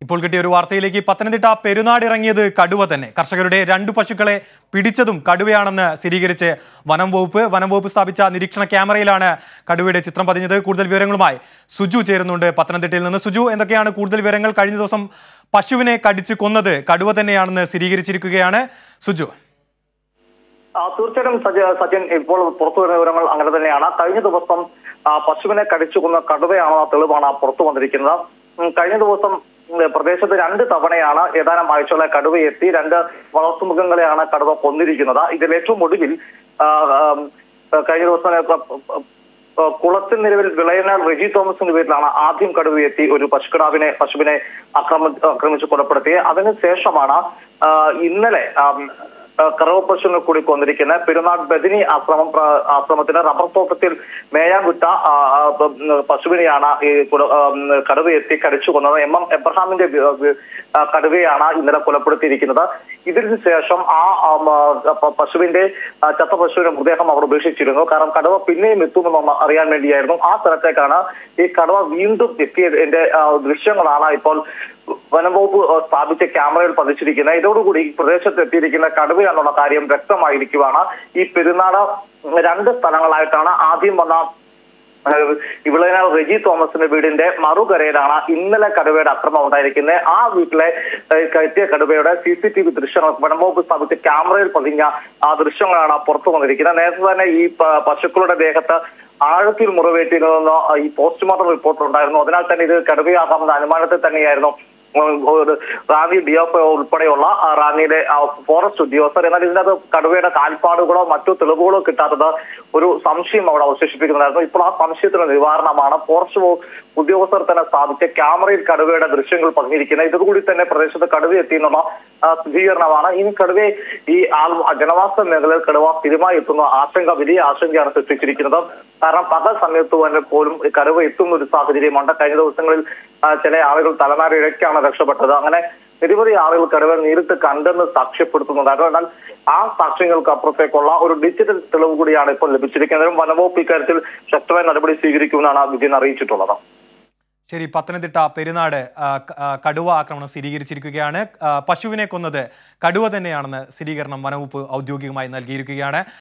ഇപ്പോൾ കിട്ടിയ ഒരു വാർത്തയിലേക്ക് പത്തനംതിട്ട പെരുന്നാട് ഇറങ്ങിയത് കടുവ തന്നെ കർഷകരുടെ രണ്ടു പശുക്കളെ പിടിച്ചതും കടുവയാണെന്ന് സ്ഥിരീകരിച്ച് വനം വകുപ്പ് വനം വകുപ്പ് സ്ഥാപിച്ച നിരീക്ഷണ ക്യാമറയിലാണ് കടുവയുടെ ചിത്രം പതിഞ്ഞത് കൂടുതൽ വിവരങ്ങളുമായി സുജു ചേരുന്നുണ്ട് പത്തനംതിട്ടയിൽ നിന്ന് സുജു എന്തൊക്കെയാണ് കൂടുതൽ വിവരങ്ങൾ കഴിഞ്ഞ ദിവസം പശുവിനെ കടിച്ച് കൊന്നത് കടുവ തന്നെയാണെന്ന് സ്ഥിരീകരിച്ചിരിക്കുകയാണ് സുജു ആ, തീർച്ചയായിട്ടും സജ സജിൻ ഇപ്പോൾ പുറത്തു വരുന്ന വിവരങ്ങൾ അങ്ങനെ തന്നെയാണ് കഴിഞ്ഞ ദിവസം ആ, പശുവിനെ കടിച്ചു കൊന്ന കടുവയാണോ ആ തെളിവാണ് പുറത്തു വന്നിരിക്കുന്നത് ഉം, കഴിഞ്ഞ ദിവസം ഉം, പ്രദേശത്ത് രണ്ട് തവണയാണ് ഏതാനും ആഴ്ചകളെ കടുവ എത്തി രണ്ട് വളർത്തുമൃഗങ്ങളെയാണ് കടുവ കൊന്നിരിക്കുന്നത് ഇതിൽ ഏറ്റവും ഒടുവിൽ ആ, ആ, കഴിഞ്ഞ ദിവസം ആ, ആ, ആ, കുളത്തിൽ നിലവിൽ വിളയനാൽ റെജി തോമസിന്റെ പേരിലാണ് ആദ്യം കടുവ എത്തി ഒരു പശുക്കിടാവിനെ പശുവിനെ ആക്രമ ആക്രമിച്ച് കൊലപ്പെടുത്തിയത് അതിനുശേഷമാണ് ആ, ഇന്നലെ ആം, കറവ പശുവിനെ കൂടി കൊന്നിരിക്കുന്ന പെരുന്നാൾ ബദിനി ആശ്രമം പ്ര- ആശ്രമത്തിന് റബ്ബർ തോട്ടത്തിൽ മേയാൻ വിട്ട ആ, ആ, പ- ഉം, പശുവിനെയാണ് ഈ കുല- ആ, ഉം, കടുവ എത്തി കടിച്ചു കൊന്നത് എം എം എബ്രഹാമിന്റെ വി- വി- ആ, കടുവയാണ് ഇന്നലെ കൊലപ്പെടുത്തിയിരിക്കുന്നത് ഇതിന് ശേഷം ആ ആ, മ, പ- പശുവിന്റെ ആ, ചത്ത പശുവിന്റെ മൃതദേഹം അവർ ഉപേക്ഷിച്ചിരുന്നു കാരണം കടുവ പിന്നെയും എത്തുമെന്ന് അറിയാൻ വേണ്ടിയായിരുന്നു ആ സ്ഥലത്തേക്കാണ് ഈ കടുവ വീണ്ടും എത്തിയതിന്റെ ആ, ദൃശ്യങ്ങളാണ് ഇപ്പോൾ വനംവകുപ്പ് ആ, സ്ഥാപിച്ച ക്യാമറയിൽ പതിച്ചിരിക്കുന്നത് ഇതോടുകൂടി ഈ പ്രദേശത്ത് എത്തിയിരിക്കുന്ന കടുവയാണെന്നുള്ള കാര്യം വ്യക്തമായിരിക്കുവാണ് ഈ പെരുന്നാട് രണ്ട് സ്ഥലങ്ങളായിട്ടാണ് ആദ്യം വന്ന അതായത് ഇവിളനാൽ റെജി തോമസിന്റെ വീടിന്റെ മറുകരയിലാണ് ഇന്നലെ കടുവയുടെ ആക്രമണം ഉണ്ടായിരിക്കുന്നത് ആ വീട്ടിലെ ഏഹ്, കയറ്റിയ കടുവയുടെ സി സി ടി വി ദൃശ്യങ്ങൾ വനംവകുപ്പ് സ്ഥാപിച്ച ക്യാമറയിൽ പതിഞ്ഞ ആ ദൃശ്യങ്ങളാണ് പുറത്തു വന്നിരിക്കുന്നത് നേരത്തെ തന്നെ ഈ പ- പശുക്കളുടെ ദേഹത്ത് ആഴത്തിൽ മുറിവേറ്റിരുന്ന ഈ പോസ്റ്റ്മോർട്ടം റിപ്പോർട്ട് ഉണ്ടായിരുന്നു അതിനാൽ തന്നെ ഇത് കടുവയാകാമെന്ന അനുമാനത്തിൽ തന്നെയായിരുന്നു ഉം, ഒരു റാന്നി ഡിഎഫ്ഒ ഉൾപ്പെടെയുള്ള ആ, റാന്നിയിലെ ആ, ഫോറസ്റ്റ് ഉദ്യോഗസ്ഥർ എന്നാൽ ഇതിനകത്ത് കടുവയുടെ കാൽപ്പാടുകളോ മറ്റു തെളിവുകളോ കിട്ടാത്തത് ഒരു സംശയം അവിടെ അവശേഷിപ്പിക്കുന്നുണ്ടായിരുന്നു ഇപ്പോൾ ആ സംശയത്തിന് നിവാരണമാണ് ഫോറസ്റ്റ് വകുപ്പ് ഉദ്യോഗസ്ഥർ തന്നെ സ്ഥാപിച്ച ക്യാമറയിൽ കടുവയുടെ ദൃശ്യങ്ങൾ പതിഞ്ഞിരിക്കുന്നത് ഇതുകൂടി തന്നെ പ്രദേശത്ത് കടുവ എത്തിയെന്നുള്ള ആ, സ്ഥിരീകരണമാണ് ഇനി കടുവയെ ഈ ആൾ ജനവാസ മേഖലയിൽ കടുവ സ്ഥിരമായി എത്തുന്ന ആശങ്ക വലിയ ആശങ്കയാണ് സൃഷ്ടിച്ചിരിക്കുന്നത് കാരണം പകൽ സമയത്ത് തന്നെ പോലും ഈ കടുവ എത്തുന്ന ഒരു സാഹചര്യമുണ്ട് കഴിഞ്ഞ ദിവസങ്ങളിൽ ആ, ചില ആളുകൾ തലനാരിഴയ്ക്കാണ് രക്ഷപ്പെട്ടത് അങ്ങനെ നിരവധി ആളുകൾ കടുവ നേരിട്ട് കണ്ടെന്ന് സാക്ഷ്യപ്പെടുത്തുന്നുണ്ടായിരുന്നു എന്നാൽ ആ സാക്ഷ്യങ്ങൾക്ക് അപ്പുറത്തേക്കുള്ള ഒരു ഡിജിറ്റൽ തെളിവ് കൂടിയാണ് ഇപ്പോൾ ലഭിച്ചിരിക്കുന്നത് വനവകുപ്പ് ഇക്കാര്യത്തിൽ ശക്തമായ നടപടി സ്വീകരിക്കുമെന്നാണ് വിജയൻ അറിയിച്ചിട്ടുള്ളത് ശരി പത്തനംതിട്ട പെരുന്നാട് ആ, ക- ആ, കടുവ ആക്രമണം സ്ഥിരീകരിച്ചിരിക്കുകയാണ് ആ, പശുവിനെ കൊന്നത് കടുവ തന്നെയാണെന്ന് സ്ഥിരീകരണം വനവകുപ്പ് ഔദ്യോഗികമായി നൽകിയിരിക്കുകയാണ്